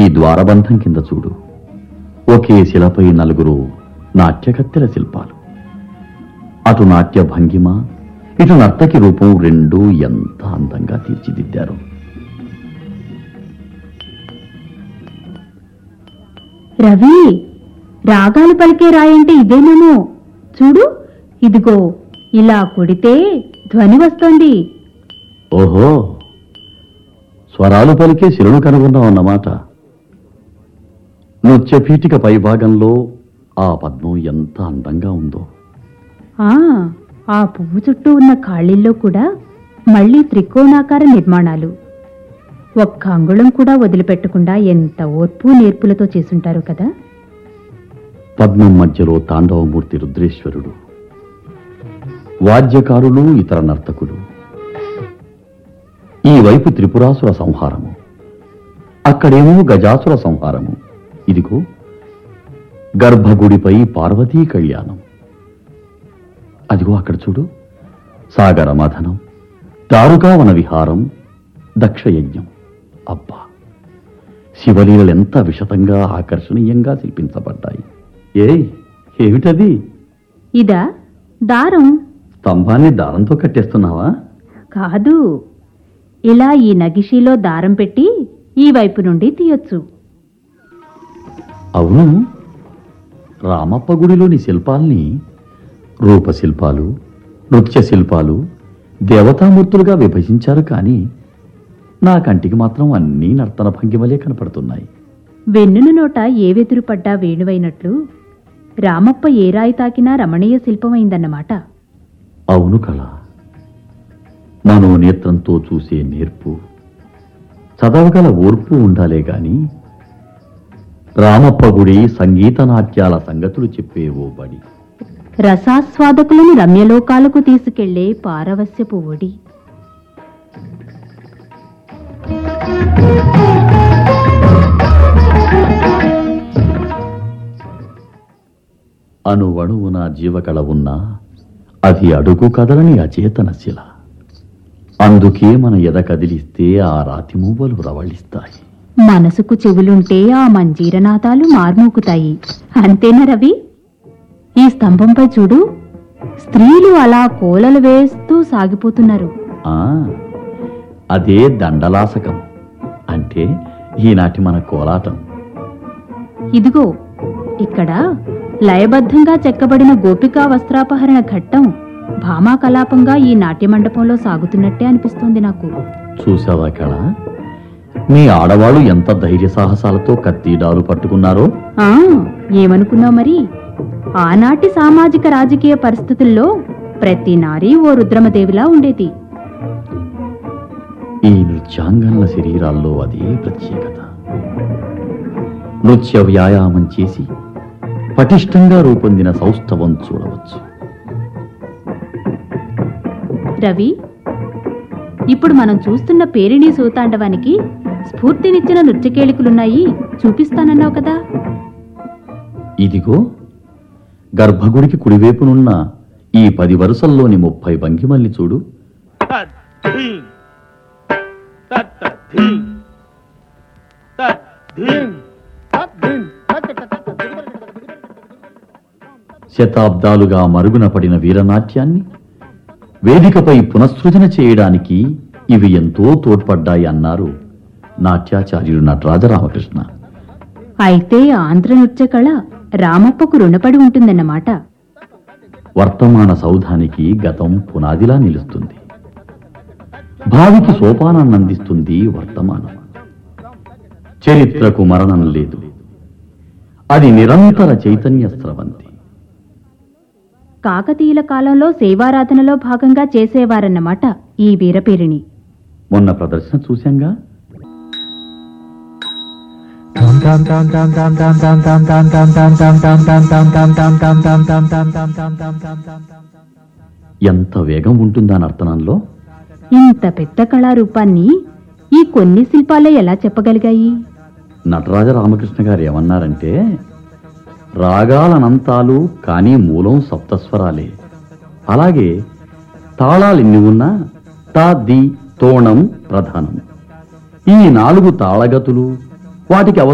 ద్వారబంధం కింద చూడు ఒకే శిలపై నలుగురు నాట్యకత్తెల శిల్పాలు అటు నాట్య భంగిమ ఇటు నర్తకి రూపం రెండూ ఎంత అందంగా తీర్చిదిద్దారు రవి రాగాలు పలికే రాయంటే ఇదేనేమో చూడు ఇదిగో ఇలా కొడితే ధ్వని వస్తోంది ఓహో స్వరాలు పలికే శిలను కనుగొన్నాం అన్నమాట నృత్యపీఠిక పైభాగంలో ఆ పద్మం ఎంత అందంగా ఉందో ఆ ఆ పువ్వు చుట్టూ ఉన్న ఖాళీల్లో కూడా మళ్ళీ త్రికోణాకార నిర్మాణాలు ఒక్క అంగుళం కూడా వదిలిపెట్టకుండా ఎంత ఓర్పు నేర్పులతో చేసుంటారు కదా పద్మం మధ్యలో తాండవమూర్తి రుద్రేశ్వరుడు వాద్యకారులు ఇతర నర్తకులు ఈ వైపు త్రిపురాసుర సంహారము అక్కడేమో గజాసుర సంహారము ఇదిగో గర్భగుడిపై పార్వతీ కళ్యాణం అదిగో అక్కడ చూడు సాగర మథనం దారుకావన విహారం దక్షయజ్ఞం అబ్బా శివలీలలెంత విషతంగా ఆకర్షణీయంగా శిల్పించబడ్డాయి ఏయ్ ఏమిటది ఇదా దారం స్తంభాన్ని దారంతో కట్టేస్తున్నావా కాదు ఇలా ఈ నగిషీలో దారం పెట్టి ఈ వైపు నుండి తీయొచ్చు అవును రామప్ప గుడిలోని శిల్పాల్ని రూపశిల్పాలు నృత్య శిల్పాలు దేవతామూర్తులుగా విభజించారు కానీ నా కంటికి మాత్రం అన్నీ నర్తన భంగిమలే కనపడుతున్నాయి వెన్నున నోట ఏ వెదురు పడ్డా వేణువైనట్లు రామప్ప ఏ రాయి తాకినా రమణీయ శిల్పమైందన్నమాట అవును కళ మనోనేత్రంతో చూసే నేర్పు చదవగల ఓర్పు ఉండాలే గాని రామప్ప గుడి సంగీత నాట్యాల సంగతులు చెప్పే ఓ బడి రసాస్వాదకులను రమ్యలోకాలకు తీసుకెళ్లే పారవస్యపు ఒడి అణువణువున జీవకళ ఉన్నా అది అడుగు కదలని అచేతన శిల అందుకే మన ఎద కదిలిస్తే ఆ రాతి మువ్వలు రవళిస్తాయి మనసుకు చెవులుంటే ఆ మంజీరనాథాలు మార్మోకుతాయి అంతేనా రవి ఈ స్తంభంపై చూడు స్త్రీలు అలా కోలలు వేస్తూ సాగిపోతున్నారు ఆ అదే దండలాసకం అంటే ఈనాటి మన కోలాటం ఇదిగో ఇక్కడ లయబద్ధంగా చెక్కబడిన గోపికా వస్త్రాపహరణ ఘట్టం భామా కలాపంగా ఈ నాట్య మండపంలో సాగుతున్నట్టే అనిపిస్తోంది నాకు చూసావా కళ మీ ఆడవాళ్ళు ఎంత ధైర్య సాహసాలతో కత్తిడాలు పట్టుకున్నారో ఆ ఏమనుకున్నావు మరి ఆనాటి సామాజిక రాజకీయ పరిస్థితుల్లో ప్రతి నారీ ఓ రుద్రమదేవిలా ఉండేది ఈ నృత్యాంగనల శరీరాల్లో అదే ప్రత్యేకత నృత్య వ్యాయామం చేసి పటిష్టంగా రూపొందిన సౌష్ఠవం చూడవచ్చు రవి ఇప్పుడు మనం చూస్తున్న పేరిణి సూతాండవానికి స్ఫూర్తినిచ్చిన నృత్యకేళికలున్నాయి చూపిస్తానన్నావు కదా ఇదిగో గర్భగుడికి కుడివైపునున్న ఈ పది వరుసల్లోని ముప్పై భంగిమల్ని చూడు తద్ధీం తత్తద్ధీం తద్ధీం తద్ధీం శతాబ్దాలుగా మరుగున పడిన వీరనాట్యాన్ని వేదికపై పునఃసృజన చేయడానికి ఇవి ఎంతో తోడ్పడ్డాయి అన్నారు నాట్యాచార్యుడు నటరాజ రామకృష్ణ అయితే ఆంధ్ర నృత్య కళ రామప్పకు రుణపడి ఉంటుందన్నమాట వర్తమాన సౌధానికి గతం పునాదిలా నిలుస్తుంది భావికి సోపానాన్ని అందిస్తుంది వర్తమానం చరిత్రకు మరణం లేదు అది నిరంతర చైతన్య స్రవంతి కాకతీయుల కాలంలో సేవారాధనలో భాగంగా చేసేవారన్నమాట ఈ వీరపేరిణి మొన్న ప్రదర్శన చూశాంగా ఎంత వేగం ఉంటుందా నర్తనంలో ఇంత పెద్ద కళారూపాన్ని ఈ కొన్ని శిల్పాలే ఎలా చెప్పగలిగాయి నటరాజ రామకృష్ణ గారు ఏమన్నారంటే రాగాలనంతాలు కానీ మూలం సప్తస్వరాలే అలాగే తాళాలెన్ని ఉన్నా తా ది తోణం ప్రధానం ఈ నాలుగు తాళగతులు వాటికి అవసరం